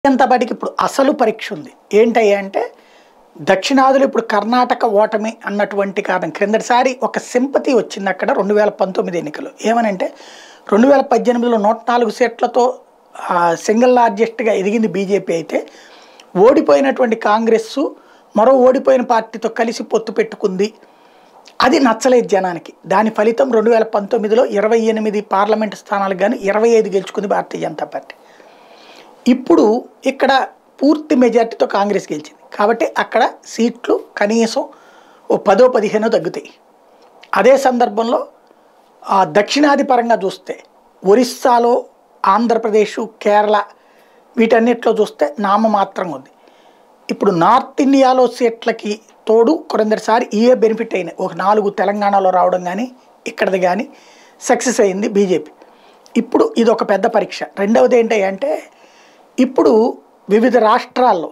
జనతా పార్టీకి ఇప్పుడు అసలు పరీక్ష ఉంది ఏంటయ్యా అంటే దక్షిణాదులు ఇప్పుడు కర్ణాటక ఓటమి అన్నటువంటి కారణం క్రిందటిసారి ఒక సింపతి వచ్చింది అక్కడ రెండు వేల పంతొమ్మిది ఎన్నికలు ఏమనంటే రెండు వేల పద్దెనిమిదిలో నూట నాలుగు సీట్లతో ఆ, సింగిల్ లార్జెస్ట్గా ఎదిగింది బీజేపీ అయితే ఓడిపోయినటువంటి కాంగ్రెస్ మరో ఓడిపోయిన పార్టీతో కలిసి పొత్తు పెట్టుకుంది అది నచ్చలేదు జనానికి దాని ఫలితం రెండు వేల పంతొమ్మిదిలో ఇరవై ఎనిమిది పార్లమెంటు స్థానాలకు కానీ ఇరవై ఐదు గెలుచుకుంది భారతీయ జనతా పార్టీ ఇప్పుడు ఇక్కడ పూర్తి మెజార్టీతో కాంగ్రెస్ గెలిచింది కాబట్టి అక్కడ సీట్లు కనీసం ఓ పదో పదిహేనో తగ్గుతాయి అదే సందర్భంలో ఆ, దక్షిణాది పరంగా చూస్తే ఒరిస్సాలో ఆంధ్రప్రదేశ్ కేరళ వీటన్నిటిలో చూస్తే నామమాత్రంగా ఉంది ఇప్పుడు నార్త్ ఇండియాలో సీట్లకి తోడు కొందరిసారి ఇవే బెనిఫిట్ అయినాయి ఒక నాలుగు తెలంగాణలో రావడం కానీ ఇక్కడది కానీ సక్సెస్ అయింది బీజేపీ ఇప్పుడు ఇది ఒక పెద్ద పరీక్ష రెండవది ఏంటి అంటే ఇప్పుడు వివిధ రాష్ట్రాల్లో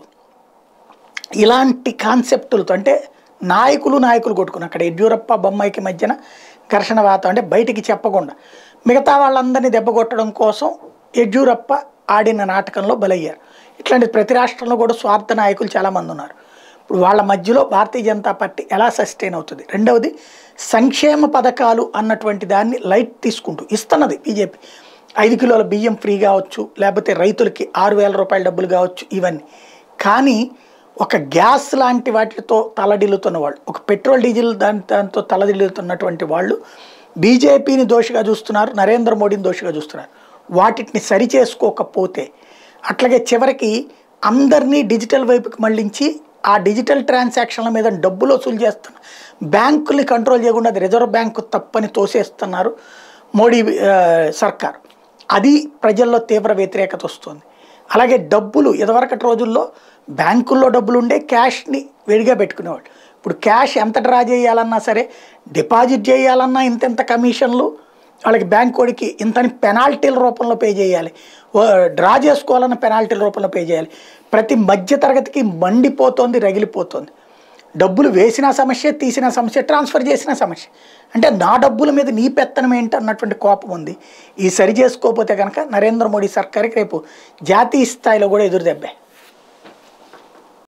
ఇలాంటి కాన్సెప్టులతో అంటే నాయకులు నాయకులు కొట్టుకుని అక్కడ యడ్యూరప్ప బొమ్మాయికి మధ్యన ఘర్షణ వాతం అంటే బయటికి చెప్పకుండా మిగతా వాళ్ళందరినీ దెబ్బ కొట్టడం కోసం యడ్యూరప్ప ఆడిన నాటకంలో బలయ్యారు ఇట్లాంటి ప్రతి రాష్ట్రంలో కూడా స్వార్థ నాయకులు చాలామంది ఉన్నారు ఇప్పుడు వాళ్ళ మధ్యలో భారతీయ జనతా పార్టీ ఎలా సస్టైన్ అవుతుంది రెండవది సంక్షేమ పథకాలు అన్నటువంటి దాన్ని లైట్ తీసుకుంటూ ఇస్తున్నది బీజేపీ ఐదు కిలోల బియ్యం ఫ్రీ కావచ్చు లేకపోతే రైతులకి ఆరు వేల రూపాయల డబ్బులు కావచ్చు ఇవన్నీ కానీ ఒక గ్యాస్ లాంటి వాటితో తలడిల్లుతున్న వాళ్ళు ఒక పెట్రోల్ డీజిల్ దాని దాంతో తలడిల్లుతున్నటువంటి వాళ్ళు బీజేపీని దోషిగా చూస్తున్నారు నరేంద్ర మోడీని దోషిగా చూస్తున్నారు వాటిని సరి చేసుకోకపోతే అట్లాగే చివరికి అందరినీ డిజిటల్ వైపుకి మళ్ళించి ఆ డిజిటల్ ట్రాన్సాక్షన్ల మీద డబ్బులు వసూలు చేస్తున్న బ్యాంకుల్ని కంట్రోల్ చేయకుండా అది రిజర్వ్ బ్యాంకు తప్పని తోసేస్తున్నారు మోడీ ఆ, సర్కార్ అది ప్రజల్లో తీవ్ర వ్యతిరేకత వస్తుంది అలాగే డబ్బులు ఇదివరకటి రోజుల్లో బ్యాంకుల్లో డబ్బులు ఉండే క్యాష్ని విడిగా పెట్టుకునేవాళ్ళు ఇప్పుడు క్యాష్ ఎంత డ్రా చేయాలన్నా సరే డిపాజిట్ చేయాలన్నా ఇంతెంత కమిషన్లు వాళ్ళకి బ్యాంక్ కోడికి ఇంతని పెనాల్టీల రూపంలో పే చేయాలి ఓ డ్రా చేసుకోవాలన్న పెనాల్టీల రూపంలో పే చేయాలి ప్రతి మధ్య తరగతికి మండిపోతోంది రగిలిపోతోంది డబ్బులు వేసిన సమస్య తీసిన సమస్య ట్రాన్స్ఫర్ చేసిన సమస్య అంటే నా డబ్బుల మీద నీ పెత్తనం ఏంటి అన్నటువంటి కోపం ఉంది ఈ సరి చేసుకోకపోతే కనుక నరేంద్ర మోడీ సర్కార్కి రేపు జాతీయ స్థాయిలో కూడా ఎదురు దెబ్బే